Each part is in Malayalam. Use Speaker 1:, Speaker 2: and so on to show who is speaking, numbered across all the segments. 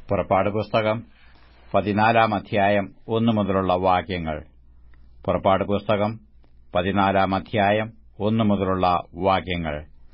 Speaker 1: പുറപ്പാട് പുസ്തകം പതിനാലാം അധ്യായം ഒന്നു മുതലുള്ള വാക്യങ്ങൾ പുറപ്പാട് പുസ്തകം പതിനാലാം അധ്യായം ഒന്നു മുതലുള്ള വാക്യങ്ങൾ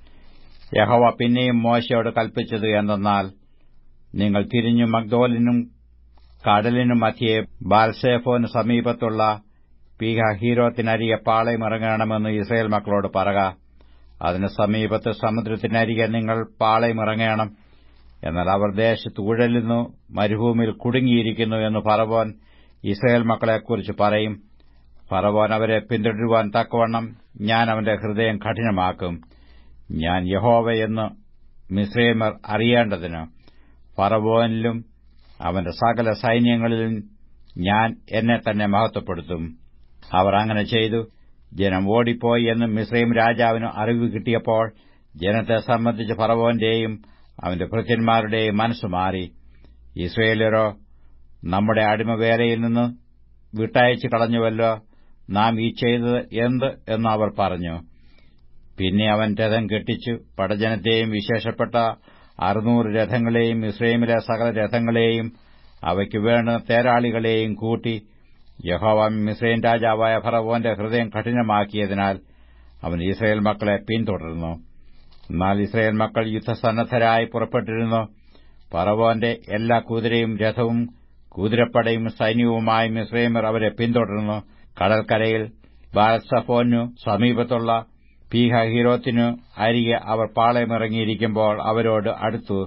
Speaker 1: യഹോവ പിന്നെയും മോശയോട് കൽപ്പിച്ചത് എന്തെന്നാൽ നിങ്ങൾ തിരിഞ്ഞു മഗ്ദോലിനും കടലിനും മധ്യേ ബാൽസേഫോന് സമീപത്തുള്ള പീഹഹീരോത്തിനരികെ പാളയമിറങ്ങണമെന്ന് ഇസ്രയേൽ മക്കളോട് പറക അതിന് സമീപത്ത് സമുദ്രത്തിനരികെ നിങ്ങൾ പാളയമിറങ്ങണം എന്നാൽ അവർ ദേശത്ത് ഉഴലുന്നു മരുഭൂമിയിൽ കുടുങ്ങിയിരിക്കുന്നു എന്ന് ഫറവോൻ ഇസ്രയേൽ മക്കളെക്കുറിച്ച് പറയും ഫറവോൻ അവരെ പിന്തുടരുവാൻ തക്കവണ്ണം ഞാൻ അവന്റെ ഹൃദയം കഠിനമാക്കും ഞാൻ യഹോവയെന്ന് മിസ്രൈമർ അറിയേണ്ടതിന് ഫറവോനിലും അവന്റെ സകല സൈന്യങ്ങളിലും ഞാൻ എന്നെ തന്നെ മഹത്വപ്പെടുത്തും അവർ അങ്ങനെ ചെയ്തു ജനം ഓടിപ്പോയി എന്ന് മിസ്രൈം രാജാവിന് അറിവ് കിട്ടിയപ്പോൾ ജനത്തെ സംബന്ധിച്ച് ഫറവോന്റെയും അവന്റെ ഭൃത്യന്മാരുടെയും മനസ്സു മാറി ഇസ്രയേലരോ നമ്മുടെ അടിമവേലയിൽ നിന്ന് വിട്ടയച്ചു കളഞ്ഞുവല്ലോ നാം ഈ ചെയ്തത് എന്ത് എന്ന് അവർ പറഞ്ഞു പിന്നെ അവൻ രഥം കെട്ടിച്ചു പടജനത്തെയും വിശേഷപ്പെട്ട അറുന്നൂറ് രഥങ്ങളെയും ഇസ്രയേമിലെ സകല രഥങ്ങളെയും അവയ്ക്ക് വേണ്ട തേരാളികളെയും കൂട്ടി യഹോവ മിസ്രൈൻ രാജാവായ ഫറവോന്റെ ഹൃദയം കഠിനമാക്കിയതിനാൽ അവൻ ഇസ്രയേൽ മക്കളെ പിന്തുടർന്നു എന്നാൽ ഇസ്രയേൽ മക്കൾ യുദ്ധസന്നദ്ധരായി പുറപ്പെട്ടിരുന്നു ഫറവോന്റെ എല്ലാ കുതിരയും രഥവും കുതിരപ്പടയും സൈന്യവുമായി മിസ്രൈമർ അവരെ പിന്തുടർന്നു കടൽക്കരയിൽ ബാൽസഫോനു സമീപത്തുള്ള പീഹഹീരോത്തിനു അരികെ അവർ പാളയമിറങ്ങിയിരിക്കുമ്പോൾ അവരോട് അടുത്തു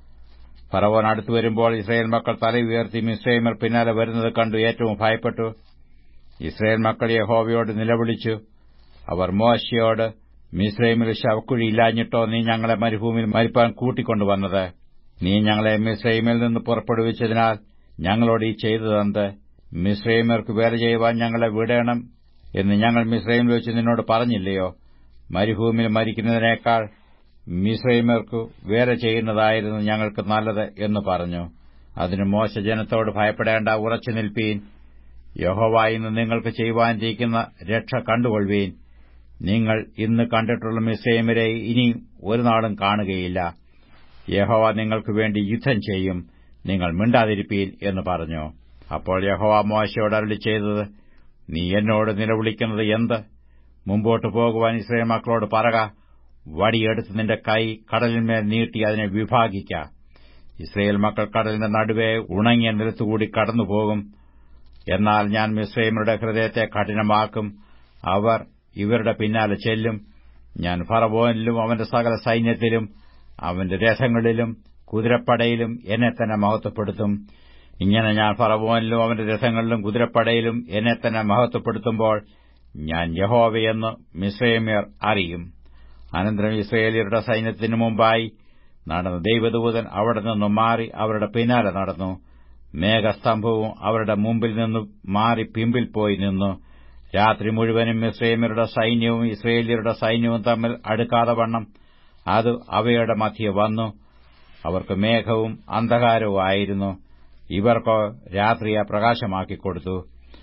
Speaker 1: ഫറവോൻ അടുത്തു വരുമ്പോൾ ഇസ്രയേൽ മക്കൾ തല ഉയർത്തി മിസ്രൈമർ പിന്നാലെ വരുന്നത് കണ്ടു ഏറ്റവും ഭയപ്പെട്ടു ഇസ്രയേൽ മക്കൾ യഹോവയോട് നിലവിളിച്ചു അവർ മോശയോട് മിസ്രൈമിൽ ശവക്കുഴി ഇല്ലാഞ്ഞിട്ടോ നീ ഞങ്ങളെ മരുഭൂമിയിൽ മരിപ്പാൻ കൂട്ടിക്കൊണ്ടുവന്നത് നീ ഞങ്ങളെ മിസ്രൈമിൽ നിന്ന് പുറപ്പെടുവിച്ചതിനാൽ ഞങ്ങളോട് ഈ ചെയ്തതെന്ത് മിസ്രൈമർക്ക് വേല ചെയ്യുവാൻ ഞങ്ങളെ വിടണം എന്ന് ഞങ്ങൾ മിസ്രൈമിൽ വെച്ച് നിന്നോട് പറഞ്ഞില്ലയോ മരുഭൂമിയിൽ മരിക്കുന്നതിനേക്കാൾ മിസ്രൈമർക്ക് വേല ചെയ്യുന്നതായിരുന്നു ഞങ്ങൾക്ക് നല്ലത് എന്ന് പറഞ്ഞു അതിന് മോശ ജനത്തോട് ഭയപ്പെടേണ്ട ഉറച്ചു നിൽപ്പീൻ യഹോവ ഇന്ന് നിങ്ങൾക്ക് ചെയ്യുവാനിരിക്കുന്ന രക്ഷ കണ്ടുകൊള്ളുവീൻ നിങ്ങൾ ഇന്ന് കണ്ടിട്ടുള്ള മിസ്രൈമരെ ഇനി ഒരു നാളും കാണുകയില്ല യഹോവ നിങ്ങൾക്ക് വേണ്ടി യുദ്ധം ചെയ്യും നിങ്ങൾ മിണ്ടാതിരിപ്പീൻ എന്ന് പറഞ്ഞു അപ്പോൾ യഹോവ മോശയോട് അരളി ചെയ്തത് നീ എന്നോട് നിലവിളിക്കുന്നത് എന്ത് മുമ്പോട്ട് പോകുവാൻ ഇസ്രയേൽ മക്കളോട് പറക വടിയെടുത്ത് നിന്റെ കൈ കടലിന്മേൽ നീട്ടി അതിനെ വിഭാഗിക്ക ഇസ്രയേൽ മക്കൾ കടലിന്റെ നടുവെ ഉണങ്ങിയ നിലത്തുകൂടി കടന്നുപോകും എന്നാൽ ഞാൻ മിസ്രൈമരുടെ ഹൃദയത്തെ കഠിനമാക്കും അവർ ഇവരുടെ പിന്നാലെ ചെല്ലും ഞാൻ ഫറവോനിലും അവന്റെ സകല സൈന്യത്തിലും അവന്റെ രഥങ്ങളിലും കുതിരപ്പടയിലും എന്നെ തന്നെ മഹത്വപ്പെടുത്തും ഇങ്ങനെ ഞാൻ ഫറവോനിലും അവന്റെ രഥങ്ങളിലും കുതിരപ്പടയിലും എന്നെ തന്നെ മഹത്വപ്പെടുത്തുമ്പോൾ ഞാൻ യഹോവയെന്ന് മിസ്രൈമ്യർ അറിയും അനന്തരം ഇസ്രയേലിയരുടെ സൈന്യത്തിനു മുമ്പായി നടന്ന ദൈവദൂതൻ അവിടെ നിന്നും മാറി അവരുടെ പിന്നാലെ നടന്നു മേഘസ്തംഭവും അവരുടെ മുമ്പിൽ നിന്ന് മാറി പിമ്പിൽ പോയി നിന്നു രാത്രി മുഴുവനും മിസ്രൈമ്യരുടെ സൈന്യവും ഇസ്രയേലിയരുടെ സൈന്യവും തമ്മിൽ അടുക്കാതെ വണ്ണം അത് അവയുടെ മധ്യ വന്നു അവർക്ക് മേഘവും അന്ധകാരവും ആയിരുന്നു ഇവർക്കോ രാത്രിയെ പ്രകാശമാക്കിക്കൊടുത്തു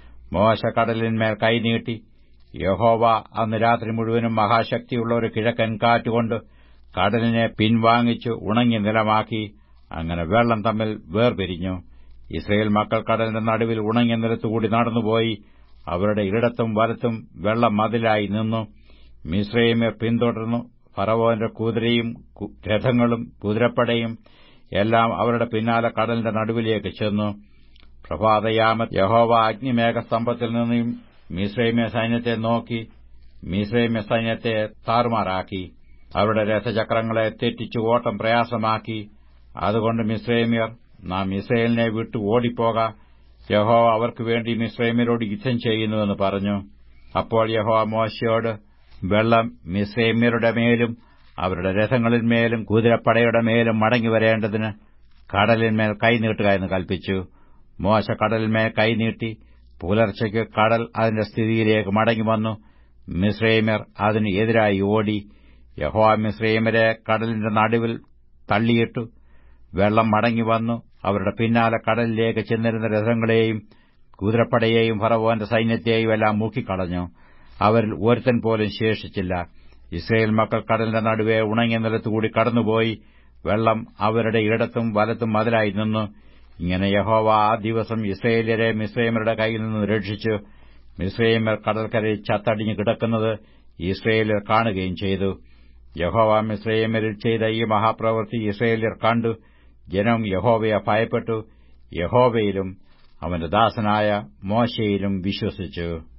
Speaker 1: മോശ കടലിന്മേൽ കൈനീട്ടി യഹോവ അന്ന് രാത്രി മുഴുവനും മഹാശക്തിയുള്ള ഒരു കിഴക്കൻ കാറ്റുകൊണ്ട് കടലിനെ പിൻവാങ്ങിച്ചു ഉണങ്ങി നിലമാക്കി അങ്ങനെ വെള്ളം തമ്മിൽ വേർപിരിഞ്ഞു ഇസ്രയേൽ മക്കൾ കടലിന്റെ നടുവിൽ ഉണങ്ങിയ നിലത്തുകൂടി നടന്നുപോയി അവരുടെ ഇടത്തും വലത്തും വെള്ളം മതിലായി നിന്നു മിശ്രൈമ്യർ പിന്തുടർന്നു ഫറവോന്റെ കുതിരയും രഥങ്ങളും കുതിരപ്പടയും എല്ലാം അവരുടെ പിന്നാലെ കടലിന്റെ നടുവിലേക്ക് ചെന്നു പ്രഭാതയാമത്ത് യഹോവ അഗ്നിമേഘസ്തംഭത്തിൽ നിന്നും മിശ്രൈമ്യ സൈന്യത്തെ നോക്കി മിശ്രൈമ്യ സൈന്യത്തെ താറുമാറാക്കി അവരുടെ രഥചക്രങ്ങളെ തെറ്റിച്ചു ഓട്ടം പ്രയാസമാക്കി അതുകൊണ്ട് മിശ്രൈമ്യർ നാം ഇസ്രയേലിനെ വിട്ടു ഓടിപ്പോക യഹോവ അവർക്ക് വേണ്ടി മിശ്രൈമ്യരോട് യുദ്ധം ചെയ്യുന്നുവെന്ന് പറഞ്ഞു അപ്പോൾ യഹോവ മോശയോട് വെള്ളം മിശ്രൈമ്യരുടെ മേലും അവരുടെ രഥങ്ങളിന്മേലും കുതിരപ്പടയുടെ മേലും മടങ്ങി വരേണ്ടതിന് കടലിന്മേൽ കൈനീട്ടുക എന്ന് കൽപ്പിച്ചു മോശ കടലിന്മേൽ കൈനീട്ടി പുലർച്ചയ്ക്ക് കടൽ അതിന്റെ സ്ഥിതിയിലേക്ക് മടങ്ങി വന്നു മിശ്രൈമർ അതിന് എതിരായി ഓടി യഹോവ മിശ്രൈമരെ കടലിന്റെ നടുവിൽ തള്ളിയിട്ടു വെള്ളം മടങ്ങി വന്നു അവരുടെ പിന്നാലെ കടലിലേക്ക് ചെന്നിരുന്ന രഥങ്ങളെയും കുതിരപ്പടയെയും ഫറവോന്റെ സൈന്യത്തെയും എല്ലാം മൂക്കിക്കളഞ്ഞു അവരിൽ ഒരുത്തൻ പോലും ശേഷിച്ചില്ല ഇസ്രയേൽ മക്കൾ കടലിന്റെ നടുവെ ഉണങ്ങിയ നിലത്തുകൂടി കടന്നുപോയി വെള്ളം അവരുടെ ഇടത്തും വലത്തും മതിലായി നിന്നു ഇങ്ങനെ യഹോവ ആ ദിവസം ഇസ്രയേല്യരെ മിസ്രൈമരുടെ കയ്യിൽ നിന്ന് രക്ഷിച്ചു മിസ്രൈമർ കടൽക്കരയിൽ ചത്തടിഞ്ഞു കിടക്കുന്നത് ഇസ്രയേല്യർ കാണുകയും ചെയ്തു യഹോവ മിസ്രൈമരിൽ ചെയ്ത ഈ മഹാപ്രവൃത്തി ഇസ്രയേല്യർ കണ്ടു ജനം യഹോവയെ ഭയപ്പെട്ടു യഹോവയിലും അവന്റെ ദാസനായ മോശയിലും വിശ്വസിച്ചു